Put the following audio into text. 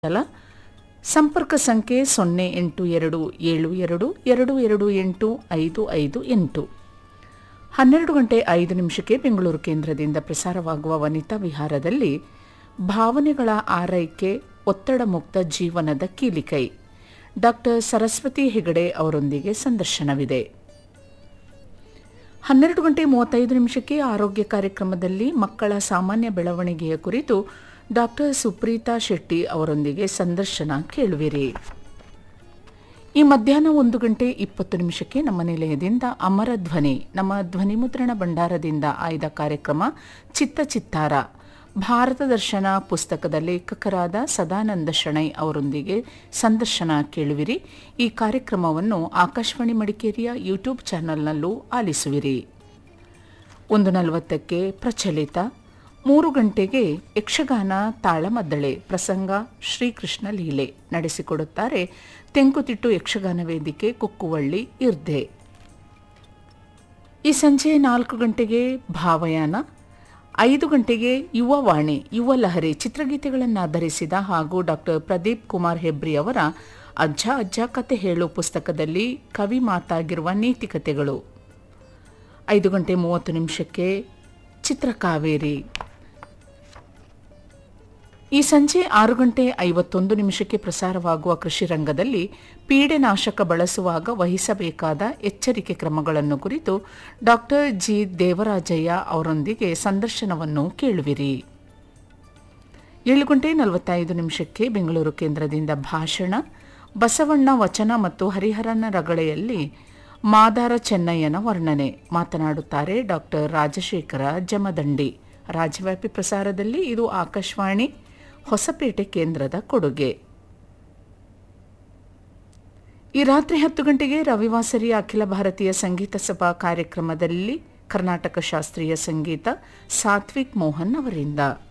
ಅಲ್ಲ ಸಂಪರ್ಕ ಸಂಖ್ಯೆ ಸೊನ್ನೆ ಎಂಟು ಎರಡು ಏಳು ಎರಡು ಎರಡು ಎರಡು ಎಂಟು ಐದು ಐದು ಎಂಟು ಹನ್ನೆರಡು ಗಂಟೆ ಐದು ನಿಮಿಷಕ್ಕೆ ಬೆಂಗಳೂರು ಕೇಂದ್ರದಿಂದ ಪ್ರಸಾರವಾಗುವ ವನಿತಾ ವಿಹಾರದಲ್ಲಿ ಭಾವನೆಗಳ ಆರೈಕೆ ಒತ್ತಡ ಮುಕ್ತ ಜೀವನದ ಕೀಲಿಕೈ ಡಾಕ್ಟರ್ ಸರಸ್ವತಿ ಹೆಗಡೆ ಅವರೊಂದಿಗೆ ಸಂದರ್ಶನವಿದೆ ಹನ್ನೆರಡು ಗಂಟೆ ಮೂವತ್ತೈದು ನಿಮಿಷಕ್ಕೆ ಆರೋಗ್ಯ ಕಾರ್ಯಕ್ರಮದಲ್ಲಿ ಮಕ್ಕಳ ಸಾಮಾನ್ಯ ಬೆಳವಣಿಗೆಯ ಕುರಿತು ಡಾಕ್ಟರ್ ಸುಪ್ರೀತಾ ಶೆಟ್ಟಿ ಅವರೊಂದಿಗೆ ಸಂದರ್ಶನ ಕೇಳುವಿರಿ ಈ ಮಧ್ಯಾಹ್ನ ಒಂದು ಗಂಟೆ ಇಪ್ಪತ್ತು ನಿಮಿಷಕ್ಕೆ ನಮ್ಮ ನಿಲಯದಿಂದ ಅಮರ ಧ್ವನಿ ನಮ್ಮ ಧ್ವನಿ ಮುದ್ರಣ ಭಂಡಾರದಿಂದ ಆಯ್ದ ಕಾರ್ಯಕ್ರಮ ಚಿತ್ತ ಚಿತ್ತಾರ ಭಾರತ ದರ್ಶನ ಪುಸ್ತಕದ ಲೇಖಕರಾದ ಸದಾನಂದ ಶಣೈ ಅವರೊಂದಿಗೆ ಸಂದರ್ಶನ ಕೇಳುವಿರಿ ಈ ಕಾರ್ಯಕ್ರಮವನ್ನು ಆಕಾಶವಾಣಿ ಮಡಿಕೇರಿಯ ಯೂಟ್ಯೂಬ್ ಚಾನೆಲ್ನಲ್ಲೂ ಆಲಿಸುವಿರಿ ಒಂದು ನಲವತ್ತಕ್ಕೆ ಪ್ರಚಲಿತ ಮೂರು ಗಂಟೆಗೆ ಯಕ್ಷಗಾನ ತಾಳಮದ್ದಳೆ ಪ್ರಸಂಗ ಶ್ರೀಕೃಷ್ಣ ಲೀಲೆ ನಡೆಸಿಕೊಡುತ್ತಾರೆ ತೆಂಕುತಿಟ್ಟು ಯಕ್ಷಗಾನ ವೇದಿಕೆ ಕುಕ್ಕುವಳ್ಳಿ ಇರ್ದೆ ಈ ಸಂಜೆ ನಾಲ್ಕು ಗಂಟೆಗೆ ಭಾವಯಾನ ಐದು ಗಂಟೆಗೆ ಯುವವಾಣಿ ಯುವ ಲಹರಿ ಚಿತ್ರಗೀತೆಗಳನ್ನು ಆಧರಿಸಿದ ಹಾಗೂ ಡಾಕ್ಟರ್ ಪ್ರದೀಪ್ ಕುಮಾರ್ ಹೆಬ್ರಿ ಅವರ ಅಜ್ಜ ಅಜ್ಜ ಕತೆ ಹೇಳು ಪುಸ್ತಕದಲ್ಲಿ ಕವಿ ಮಾತಾಗಿರುವ ನೀತಿಕತೆಗಳು ಐದು ಗಂಟೆ ಮೂವತ್ತು ನಿಮಿಷಕ್ಕೆ ಚಿತ್ರಕಾವೇರಿ ಈ ಸಂಜೆ ಆರು ಗಂಟೆ ಐವತ್ತೊಂದು ನಿಮಿಷಕ್ಕೆ ಪ್ರಸಾರವಾಗುವ ಕೃಷಿ ರಂಗದಲ್ಲಿ ಪೀಡೆನಾಶಕ ಬಳಸುವಾಗ ವಹಿಸಬೇಕಾದ ಎಚ್ಚರಿಕೆ ಕ್ರಮಗಳನ್ನು ಕುರಿತು ಡಾಕ್ಟರ್ ಜಿ ದೇವರಾಜಯ್ಯ ಅವರೊಂದಿಗೆ ಸಂದರ್ಶನವನ್ನು ಕೇಳುವಿರಿ ಏಳು ಗಂಟೆ ನಲವತ್ತೈದು ನಿಮಿಷಕ್ಕೆ ಬೆಂಗಳೂರು ಕೇಂದ್ರದಿಂದ ಭಾಷಣ ಬಸವಣ್ಣ ವಚನ ಮತ್ತು ಹರಿಹರನ ರಗಳೆಯಲ್ಲಿ ಮಾದಾರ ಚೆನ್ನಯ್ಯನ ವರ್ಣನೆ ಮಾತನಾಡುತ್ತಾರೆ ಡಾಕ್ಟರ್ ರಾಜಶೇಖರ ಜಮದಂಡಿ ರಾಜ್ಯವ್ಯಾಪಿ ಪ್ರಸಾರದಲ್ಲಿ ಇದು ಆಕಾಶವಾಣಿ ಹೊಸಪೇಟೆ ಕೇಂದ್ರದ ಕೊಡುಗೆ ಈ ರಾತ್ರಿ ಹತ್ತು ಗಂಟೆಗೆ ರವಿವಾಸರಿ ಅಖಿಲ ಭಾರತೀಯ ಸಂಗೀತ ಸಭಾ ಕಾರ್ಯಕ್ರಮದಲ್ಲಿ ಕರ್ನಾಟಕ ಶಾಸ್ತ್ರೀಯ ಸಂಗೀತ ಸಾತ್ವಿಕ್ ಮೋಹನ್ ಅವರಿಂದ